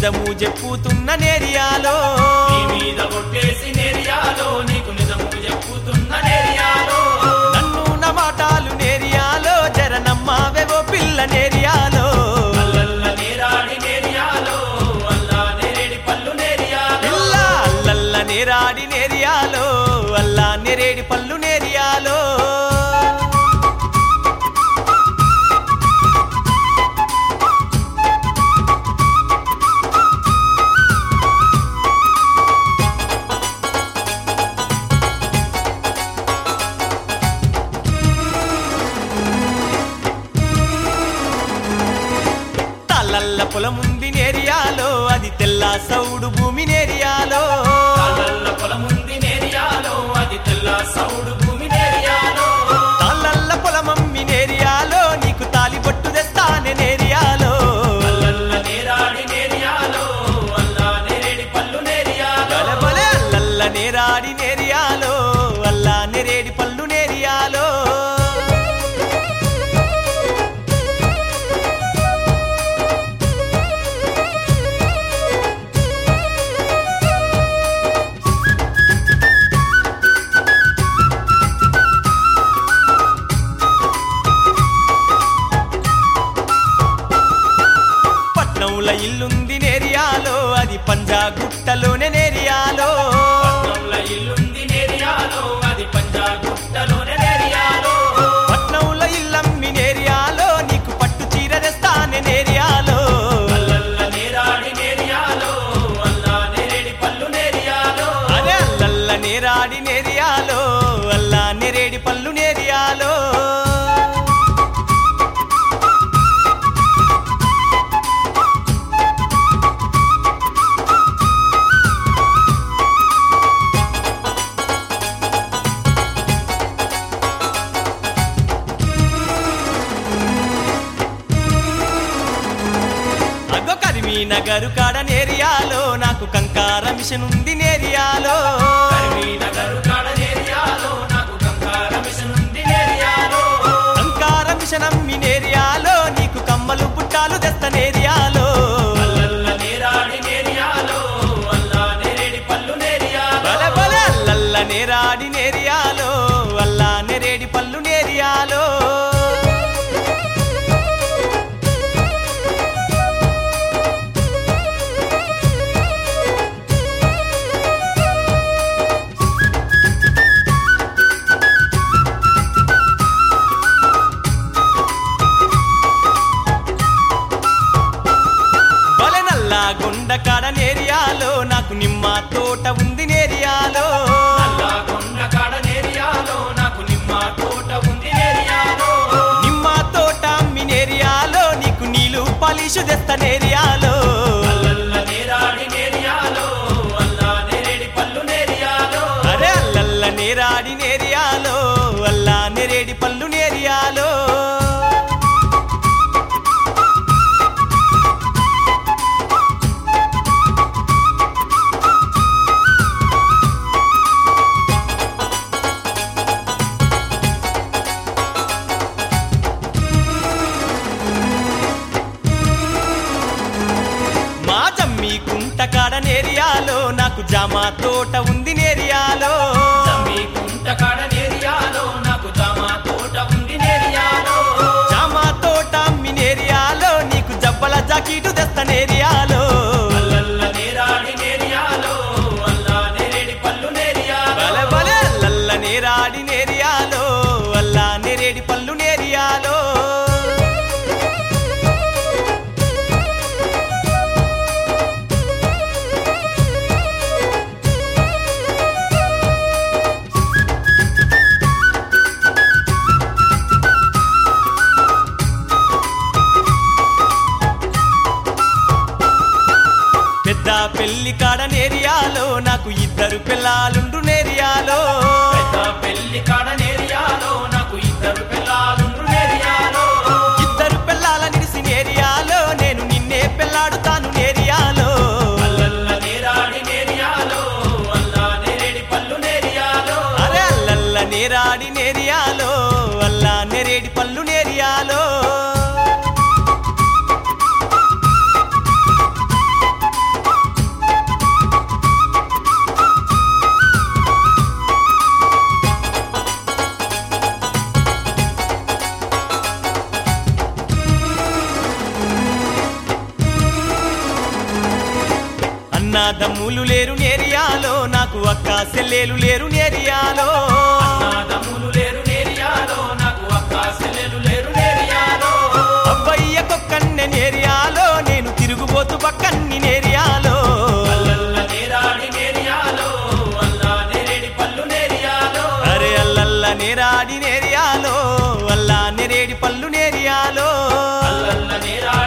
నిజము చెప్పుతున్న నేరియాలో నీ మీద ఒట్టేసి నేరియాలో నీకు నిజము చెప్పుతున్న నేరియాలో నన్ను నా మాటాలు నేరియాలో జర నమ్మావేవో పిల్ల నేరియాలో అల్లల్ల నేరాడి నేరియాలో అల్లా నేరేడి పళ్ళు నేరియాలో పిల్ల అల్లల్ల నేరాడి నేరియాలో అల్లా నెరేడి పళ్ళు నేరియాలో తల్లల్ల పొలముంది నేరియాలో అది తెల్ల సౌడు భూమి నేరియాలో అల్లల్ల పొలముంది నేరియాలో అది తెల్ల సౌడు భూమి నేరియాలో తల్లల్ల పొలమమ్మి నేరియాలో నీకు తాలిబొట్టు తెస్తానే నేరియాలో అల్లల్ల నేరాడి నేరియాలో అల్లా నేరేడి పళ్ళు నేరియాలో బలబలే అల్లల్ల నేరాడి నేరియాలో అల్లా నెరేడి పళ్ళు నేరియాలో పట్నంల ఇల్లుంది నేరియాలో అది పంజా గుట్టలోనే నేరియాలో పట్నంల ఇల్లుంది నేరియాలో అది పంజాగుట్టలోనే నేరియాలో పట్నంల ఇల్లమ్మి నేరియాలో నీకు పట్టు చీర తెస్తానే నేరియాలో అల్లల్ల నేరాడి నేరియాలో అల్లా నేరేడి పళ్ళు నేరియాలో అరే అల్లల్ల నేరాడి నేరియాలో అల్లా నెరేడి పళ్ళు నేరియాలో అగో కరిమి నగరు కాడ నేరియాలో నాకు కంకార మిషన్ ఉంది నేరియాలో కరీంనగర్ కాడ నేరియాలో నాకు కంకార మిషన్ ఉంది నేరియాలో కంకార మిషన్ అమ్మి నేరియాలో నీకు కమ్మలు పుట్టాలు తెస్త నేరియాలో అల్లల్ల నేరాడి నేరియాలో అల్లా నేరేడి పళ్ళు నేరియాలో బల బల అల్లల్ల నేరాడి నేరియాలో అల్లా నెరేడి పళ్ళు నేరియాలో బల నల్లా గుండ కాడ నేరియాలో నాకు నిమ్మ తోట ఉంది నేరియాలో అల్లా కొండ కాడ నేరియాలో నాకు నిమ్మ తోట ఉంది నేరియాలో నిమ్మ తోట అమ్మి నేరియాలో నీకు నీళ్ళు పాలిషు తెస్త నేరియాలో అల్లల్ల నేరాడి నేరియాలో అల్లా నేరేడి పళ్ళు నేరియాలో అరే అల్లల్ల నేరాడి నేరియాలో అల్లా నెరేడి పళ్ళు నేరియాలో మా జమ్మి కుంట కాడ నేరియాలో నాకు జామ తోట ఉంది నేరియాలో తమ్మి కుంట కాడ నేరియాలో నాకు జామ తోట ఉంది నేరియాలో జామ తోట అమ్మి నేరియాలో నీకు జబ్బల జాకీటు తెస్త నేరియాలో అల్లల్ల నేరాడి నేరియాలో అల్లా నేరేడి పళ్ళు నేరియాలో బల బల అల్లల్ల నేరాడి నేరియాలో అల్లా నెరేడి పళ్ళు నేరియాలో పెద్ద పెళ్లి కాడ నేరియాలో నాకు ఇద్దరు పిల్లాలుండు నేరియాలో పెద్ద పెళ్లి కాడ నేరియాలో నాకు ఇద్దరు పిల్లలుండ్రు నేరియాలో ఇద్దరు పిల్లాల నిడిసి నేరియాలో నేను నిన్నే పెళ్ళాడుతాను నేరియాలో అల్లల్ల నేరాడి నేరియాలో అల్లా నేరేడి పళ్ళు నేరియాలో అరే అల్లల్ల నేరాడి నేరియాలో అల్లా నెరేడి పళ్ళు నేరియాలో లేరు నేరియాలో నాకు అక్క సెల్లేలు లేరు నేరియాలో అన్నదమ్ములు లేరు నేరియాలో నాకు అక్క చెల్లెలు లేరు నేరియాలో అబ్బయ్య కొక్కన్నె నేరియాలో నేను తిరుగుబోతు పక్కన్ని నేరియాలో అల్లల్ల నేరాడి నేరియాలో అల్లా నేరేడి పళ్ళు నేరియాలో అరే అల్లల్ల నేరాడి నేరియాలో అల్లా నెరేడి పళ్ళు నేరియాలో అల్లల్ల నేరాడి